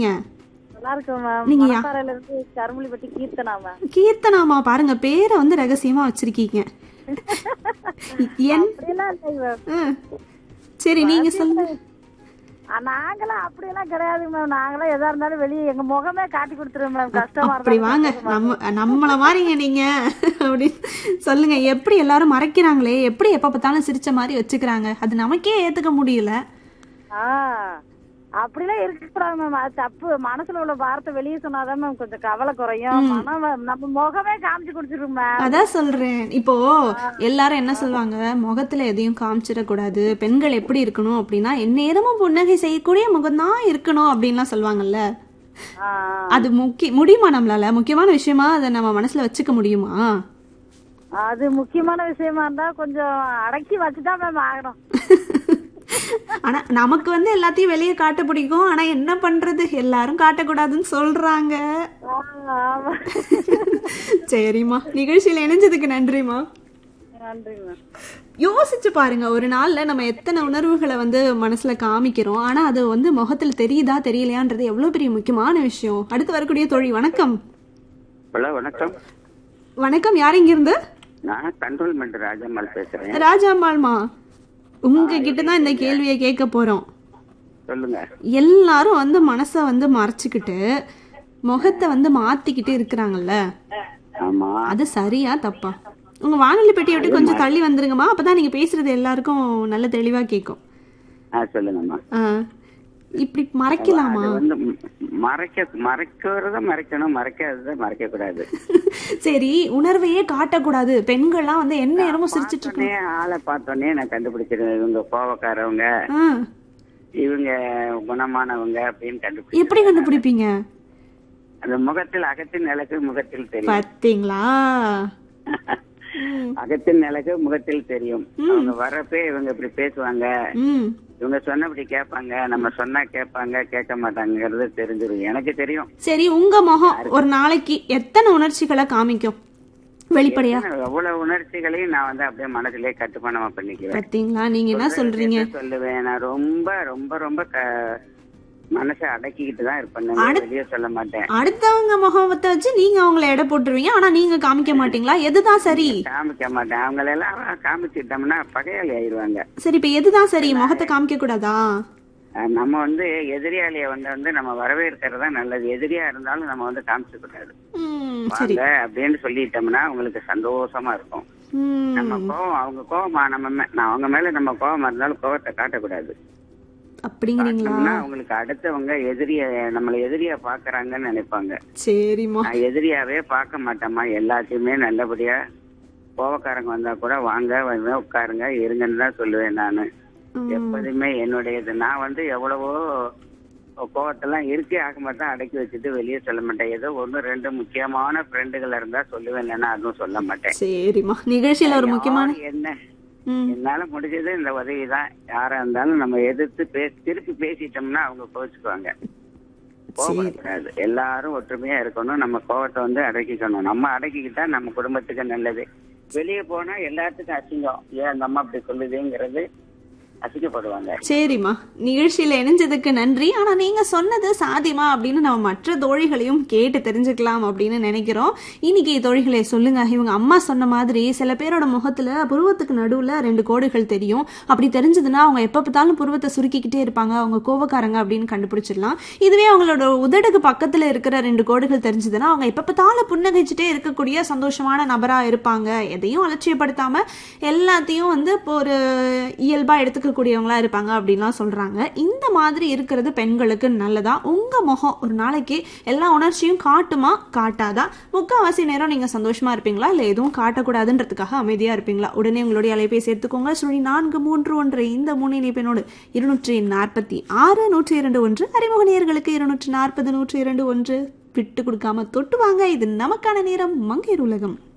இருக்கீங்க நல்லா இருக்கும் மேம் நீங்க யா- மணப்பாறையில இருந்து கருமலிப்பட்டி கீர்த்தனா மேம் கீர்த்தனாமா பாருங்க பேரை வந்து ரகசியமா வச்சிருக்கீங்க என் அப்படியெல்லாம் இல்லை மேம் ம். சரி நீங்க சொல்லுங்க ஆ, நாங்களாம் அப்படியெல்லாம் கிடையாது மேம் நாங்களாம் எதா இருந்தாலும் வெளியே எங்க முகமே காட்டி கொடுத்துருவோம் மேம் கஷ்டமா அப்படி வாங்க நம்ம நம்மள மாதிரிங்க நீங்க அப்படி சொல்லுங்க எப்படி எல்லாரும் மறைக்கிறாங்களே எப்படி எப்ப பார்த்தாலும் சிரிச்ச மாதிரி வச்சுக்கிறாங்க அது நமக்கே ஏத்துக்க முடியல ஆ அப்படிலாம் இருக்கக்கூடாது மேம் அது தப்பு மனசுல உள்ள வார்த்தை வெளியே சொன்னாதான் மேம் கொஞ்சம் கவலை குறையும் மனம் வ- நம்ம முகமே காமிச்சு கொடுத்துருவோம் மேம் அதான் சொல்றேன் இப்போ எல்லாரும் என்ன சொல்லுவாங்க முகத்துல எதையும் காமிச்சிடக்கூடாது பெண்கள் எப்படி இருக்கணும் அப்படின்னா எந்நேரமும் புன்னகை செய்யக்கூடிய முகம்தான் இருக்கணும் அப்படின்லாம் சொல்லுவாங்கல்ல ஆ, அது முக்கிய முடியுமா நம்மளால முக்கியமான விஷயமா அதை நம்ம மனசுல வச்சுக்க முடியுமா அது முக்கியமான விஷயமா இருந்தா கொஞ்சம் அடக்கி வச்சுதான் மேம் ஆகணும் ஆனா நமக்கு வந்து எல்லாத்தையும் வெளியே காட்ட பிடிக்கும் ஆனா என்ன பண்றது எல்லாரும் காட்டக்கூடாதுன்னு சொல்றாங்க ஆ, ஆமா சரிம்மா நிகழ்ச்சியில இணைஞ்சதுக்கு நன்றிம்மா நன்றி மேம் யோசிச்சு பாருங்க ஒரு நாள்ல நம்ம எத்தனை உணர்வுகளை வந்து மனசுல காமிக்கிறோம் ஆனா அது வந்து முகத்துல தெரியுதா தெரியலையான்றது எவ்வளவு பெரிய முக்கியமான விஷயம் அடுத்து வரக்கூடிய தோழி வணக்கம் ஹலோ வணக்கம் வணக்கம் யார் இங்க இருந்து நான் கண்ட்ரோல்மெண்ட் ராஜம்மாள் பேசுறேன் ராஜாம்பாள்மா உங்ககிட்ட தான் இந்த கேள்வியை கேட்க போறோம் சொல்லுங்க எல்லாரும் வந்து மனசை வந்து மறைச்சுக்கிட்டு முகத்தை வந்து மாத்திக்கிட்டு இருக்கிறாங்கல்ல ஆமா அது சரியா தப்பா உங்க வானொலி பெட்டியை விட்டு கொஞ்சம் தள்ளி வந்துருங்கம்மா அப்பதான் நீங்க பேசுறது எல்லாருக்கும் நல்ல தெளிவா கேட்கும் ஆ சொல்லுங்கம்மா ஆ, இப்படி மறைக்கலாமா அது வந்து ம், மறைக்க மறைக்கிறத மறைக்கணும் மறைக்காதத மறைக்க கூடாது சரி உணர்வையே காட்டக்கூடாது பெண்கள்லாம் வந்து என்ன நேரமும் சிரிச்சிட்டு பார்த்தோன்னே ஆளை பார்த்தோன்னே நான் கண்டுபிடிச்சிருவேன் இவங்க கோவக்காரவங்க ஆ, இவங்க குணமானவங்க அப்படின்னு கண்டுபிடி எப்படி கண்டுபிடிப்பீங்க அந்த முகத்தில் அகத்தின் நிலக்கு முகத்தில் தெரியும் பாத்தீங்களா அகத்தின் நிலக்கு முகத்தில் தெரியும் அவங்க வர்றப்பே இவங்க இப்படி பேசுவாங்க ம் இவங்க சொன்னபடி கேட்பாங்க நம்ம சொன்னா கேட்பாங்க கேட்க மாட்டாங்கிறது தெரிஞ்சிரும் எனக்கு தெரியும் சரி உங்க முகம் ஒரு நாளைக்கு எத்தனை உணர்ச்சிகளை காமிக்கும் வெளிப்படையா எவ்வளவு உணர்ச்சிகளையும் நான் வந்து அப்படியே மனதிலே கட்டுப்பானமா பண்ணிக்குவேன் பாத்தீங்களா நீங்க என்ன சொல்றீங்க என்ன சொல்லுவேன் நான் ரொம்ப ரொம்ப ரொம்ப க- மனசை அடக்கிக்கிட்டு தான் இருப்பேன் நான் வெளியே சொல்ல மாட்டேன் அடுத்தவங்க முகத்தை வச்சு நீங்க அவங்கள எடை போட்டுருவீங்க ஆனா நீங்க காமிக்க மாட்டீங்களா எதுதான் சரி காமிக்க மாட்டேன் அவங்கள எல்லாம் காமிச்சிட்டோம்னா பகையாளி ஆயிடுவாங்க சரி இப்ப எதுதான் சரி முகத்தை காமிக்க கூடாதா அஹ் நம்ம வந்து எதிரியாளிய வந்து வந்து நம்ம வரவேற்கிறது தான் நல்லது எதிரியா இருந்தாலும் நம்ம வந்து காமிச்சு கூடாது ம், சரி வாங்க அப்படின்னு சொல்லிட்டோம்னா அவங்களுக்கு சந்தோஷமா இருக்கும் ம், நம்ம கோவம் அவங்க கோவமா நம்ம மே- நான் அவங்க மேல நம்ம கோவமா இருந்தாலும் கோவத்தை காட்டக்கூடாது அப்படிங்கிறீங்களா காட்டினோம்னா அவங்களுக்கு அடுத்தவங்க எதிரிய நம்மள எதிரியா பாக்குறாங்கன்னு நினைப்பாங்க சரிம்மா நான் எதிரியாவே பார்க்க மாட்டேம்மா எல்லாத்தையுமே நல்லபடியா கோவக்காரங்க வந்தா கூட வாங்க வந்து உட்காருங்க இருங்கன்னு தான் சொல்லுவேன் நானு ம், எப்போதுமே என்னுடையது நான் வந்து எவ்வளவோ கோவத்தெல்லாம் இருக்கே ஆக மாட்டேன் அடக்கி வச்சுட்டு வெளியே சொல்ல மாட்டேன் ஏதோ ஒண்ணு ரெண்டு முக்கியமான ஃப்ரெண்டுகள் இருந்தா சொல்லுவேன் இல்லைன்னா அதுவும் சொல்ல மாட்டேன் சரிம்மா நிகழ்ச்சியில ஒரு முக்கியமான யார் என்ன ம், என்னால முடிஞ்சது இந்த உதவி தான் யாரா இருந்தாலும் நம்ம எதிர்த்து பே திருப்பி பேசிட்டோம்னா அவங்க கோச்சுக்குவாங்க கோவப்படக்கூடாது எல்லாரும் ஒற்றுமையா இருக்கணும் நம்ம கோவத்தை வந்து அடக்கிக்கணும் நம்ம அடக்கிக்கிட்டா நம்ம குடும்பத்துக்கு நல்லது வெளியே போனா எல்லாத்துக்கும் அசிங்கம் ஏன் அந்த அம்மா அப்படி சொல்லுதுங்கிறது அசிங்கப்படுவாங்க சரிம்மா நிகழ்ச்சியில இணைஞ்சதுக்கு நன்றி ஆனா நீங்க சொன்னது சாதியமா அப்படின்னு நம்ம மற்ற தோழிகளையும் கேட்டு தெரிஞ்சுக்கலாம் அப்படின்னு நினைக்கிறோம் இன்னைக்கு தோழிகளே சொல்லுங்க இவங்க அம்மா சொன்ன மாதிரி சில பேரோட முகத்துல புருவத்துக்கு நடுவுல ரெண்டு கோடுகள் தெரியும் அப்படி தெரிஞ்சதுன்னா அவங்க எப்ப பார்த்தாலும் புருவத்தை சுருக்கிக்கிட்டே இருப்பாங்க அவங்க கோவக்காரங்க அப்படின்னு கண்டுபிடிச்சிடலாம் இதுவே அவங்களோட உதடுக்கு பக்கத்துல இருக்கிற ரெண்டு கோடுகள் தெரிஞ்சதுன்னா அவங்க எப்ப பார்த்தாலும் புன்னகைச்சிட்டே இருக்கக்கூடிய சந்தோஷமான நபரா இருப்பாங்க எதையும் அலட்சியப்படுத்தாம எல்லாத்தையும் வந்து இப்போ ஒரு இயல்பா எடுத்துக்கக்கூடியவங்களா இருப்பாங்க அப்படின்லாம் சொல்றாங்க இந்த மாதிரி இருக்கிறது பெண்களுக்கு நல்லதா உங்க முகம் ஒரு நாளைக்கு எல்லா உணர்ச்சியும் காட்டுமா காட்டாதா முக்கால்வாசி நேரம் நீங்க சந்தோஷமா இருப்பீங்களா இல்ல எதுவும் காட்டக்கூடாதுன்றதுக்காக அமைதியா இருப்பீங்களா உடனே உங்களுடைய அலைபேசி எடுத்துக்கோங்க சுழி நான்கு மூன்று ஒன்று இந்த மூணு இணைப்பினோடு இருநூற்றி நாற்பத்தி ஆறு நூற்றி இரண்டு ஒன்று அறிமுக நேயர்களுக்கு இருநூற்றி நாற்பது நூற்றி இரண்டு ஒன்று விட்டு கொடுக்காம தொட்டு வாங்க இது நமக்கான நேரம் மங்கையர் உலகம்